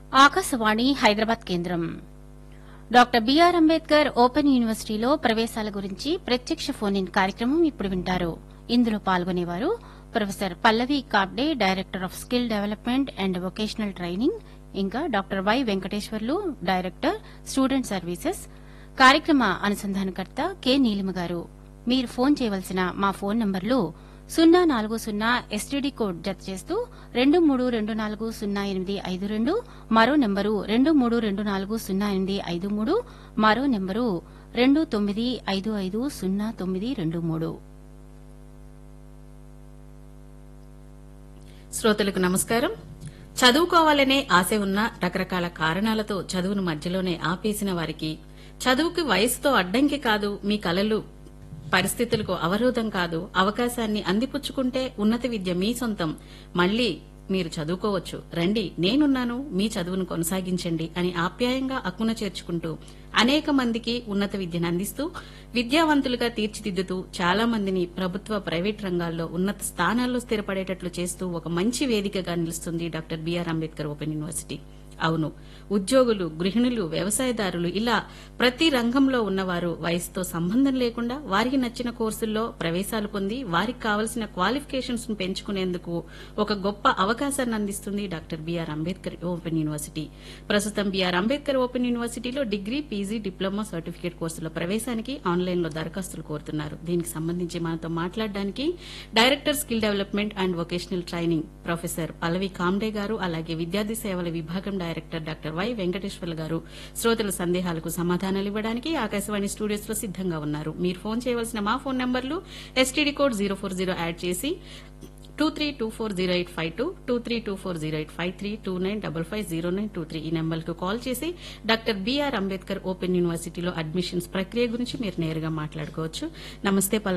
ఆకాశవాణి హైదరాబాద్ కేంద్రం doctor B R Ambedkar open యూనివర్సిటీలో ప్రవేశాల గురించి ప్రత్యక్ష ఫోన్ ఇన్ కార్యక్రమం ఇప్పుడు వింటారు ఇందులో పాల్గొనేవారు professor Pallavi Kabde director of skill development and vocational training ఇంకా doctor Y Venkateswarlu director student services కార్యక్రమ అనుసంధానకర్త కె నీలిమ గారు మీరు ఫోన్ చేయవలసిన మా ఫోన్ నంబర్లు సున్నా నాలుగు సున్నా ఎస్టీడీ కోడ్ జత చేస్తూ రెండు మూడు రెండు నాలుగు సున్నా ఎనిమిది ఐదు రెండు మరో నెంబరు రెండు మూడు రెండు నాలుగు సున్నా ఎనిమిది ఐదు మూడు మరో నెంబరు రెండు తొమ్మిది ఐదు ఐదు సున్నా తొమ్మిది రెండు మూడు శ్రోతలకు నమస్కారం చదువుకోవాలనే ఆశ ఉన్న రకరకాల కారణాలతో చదువును మధ్యలోనే ఆపేసిన వారికి చదువుకి వయసుతో అడ్డంకి కాదు మీ కలలు పరిస్థితులకు అవరోధం కాదు అవకాశాన్ని అందిపుచ్చుకుంటే ఉన్నత విద్య మీ సొంతం మళ్ళీ మీరు చదువుకోవచ్చు రండి నేనున్నాను మీ చదువును కొనసాగించండి అని ఆప్యాయంగా అక్కున చేర్చుకుంటూ అనేక మందికి ఉన్నత విద్యను అందిస్తూ విద్యావంతులుగా తీర్చిదిద్దుతూ చాలా మందిని ప్రభుత్వ ప్రైవేట్ రంగాల్లో ఉన్నత స్థానాల్లో స్థిరపడేటట్లు చేస్తూ ఒక మంచి వేదికగా నిలుస్తుంది doctor B R Ambedkar open university అవును ఉద్యోగులు గృహిణులు వ్యవసాయదారులు ఇలా ప్రతి రంగంలో ఉన్నవారు వయసుతో సంబంధం లేకుండా వారికి నచ్చిన కోర్సుల్లో ప్రవేశాలు పొంది వారికి కావలసిన క్వాలిఫికేషన్స్ ను పెంచుకునేందుకు ఒక గొప్ప అవకాశాన్ని అందిస్తుంది doctor B R Ambedkar open university ప్రస్తుతం బీఆర్ అంబేద్కర్ ఓపెన్ యూనివర్సిటీలో డిగ్రీ పీజీ డిప్లొమా సర్టిఫికేట్ కోర్సుల ప్రవేశానికి ఆన్లైన్ లో దరఖాస్తులు కోరుతున్నారు దీనికి సంబంధించి మనతో మాట్లాడడానికి director skill development and vocational training professor Pallavi Kamde garu అలాగే విద్యార్థి సేవల విభాగం డైరెక్టర్ డాక్టర్ వై వెంకటేశ్వర్లు గారు శ్రోతల సందేహాలకు సమాధానాలు ఇవ్వడానికి ఆకాశవాణి స్టూడియోస్ లో సిద్దంగా ఉన్నారు మీరు ఫోన్ చేయవలసిన మా ఫోన్ నంబర్లు S T D code zero four zero add చేసి two three two four zero eight five two two three two four zero eight five three two nine double five zero nine two three ఈ నెంబర్కు call చేసి doctor B R Ambedkar open యూనివర్సిటీలో admissions ప్రక్రియ గురించి మీరు నేరుగా మాట్లాడుకోవచ్చు నమస్తే పల్లవి